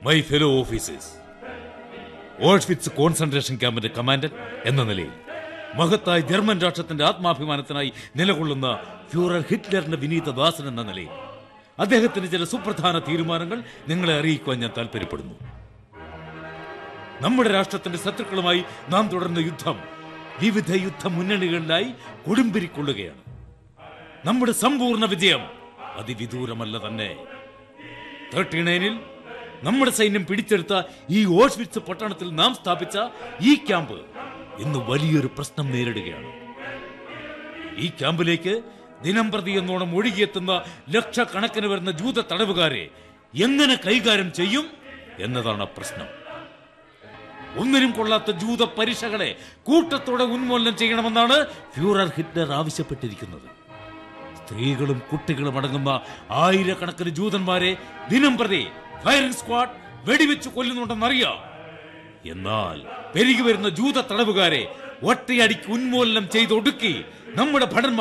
my fellow officers Auschwitz concentration ക്യാമ്പിന്റെ commander എന്ന നിലയിൽ മഹത്തായ ജർമ്മൻ രാഷ്ട്രത്തിന്റെ ആത്മാഭിമാനത്തിനായി നിലകൊള്ളുന്ന ഫ്യൂറർ ഹിറ്റ്ലറിന്റെ വിനീത ദാസൻ എന്ന നിലയിൽ അദ്ദേഹത്തിന്റെ ചില സുപ്രധാന തീരുമാനങ്ങൾ നിങ്ങളെ അറിയിക്കുവാൻ ഞാൻ താല്പര്യപ്പെടുന്നു നമ്മുടെ രാഷ്ട്രത്തിന്റെ ശത്രുക്കളുമായി നാം തുടർന്ന യുദ്ധം വിവിധ യുദ്ധ മുന്നണികളിലായി കൊടുമ്പിരിക്കൊള്ളുകയാണ് നമ്മുടെ സമ്പൂർണ്ണ വിജയം അതിവിദൂരമല്ല തന്നെ തേർട്ടി നയനിൽ നമ്മുടെ സൈന്യം പിടിച്ചെടുത്ത ഈ ഓഷ്വിറ്റ്സ് പട്ടണത്തിൽ നാം സ്ഥാപിച്ച ഈ ക്യാമ്പ് ഇന്ന് വലിയൊരു പ്രശ്നം നേരിടുകയാണ് ഈ ക്യാമ്പിലേക്ക് ദിനം പ്രതി എന്നോണം ഒഴുകിയെത്തുന്ന ലക്ഷക്കണക്കിന് വരുന്ന ജൂത തടവുകാരെ എങ്ങനെ കൈകാര്യം ചെയ്യും എന്നതാണ് പ്രശ്നം ഒന്നിനും കൊള്ളാത്ത ജൂത പരീക്ഷകളെ കൂട്ടത്തോടെ ഉന്മൂലനം ചെയ്യണമെന്നാണ് ഫ്യൂറർ ഹിറ്റ്ലർ ആവശ്യപ്പെട്ടിരിക്കുന്നത് സ്ത്രീകളും കുട്ടികളും അടങ്ങുന്ന ആയിരക്കണക്കിന് ജൂതന്മാരെ ദിനം പ്രതി ഫയറിംഗ് സ്ക്വാഡ് വെടിവെച്ച് കൊല്ലുന്നുണ്ടെന്നറിയാം എന്നാൽ പെരുകി വരുന്ന ജൂത തടവുകാരെ ഒറ്റയടിക്ക് ഉന്മൂലനം ചെയ്തൊടുക്കി നമ്മുടെ ഭടന്മാർ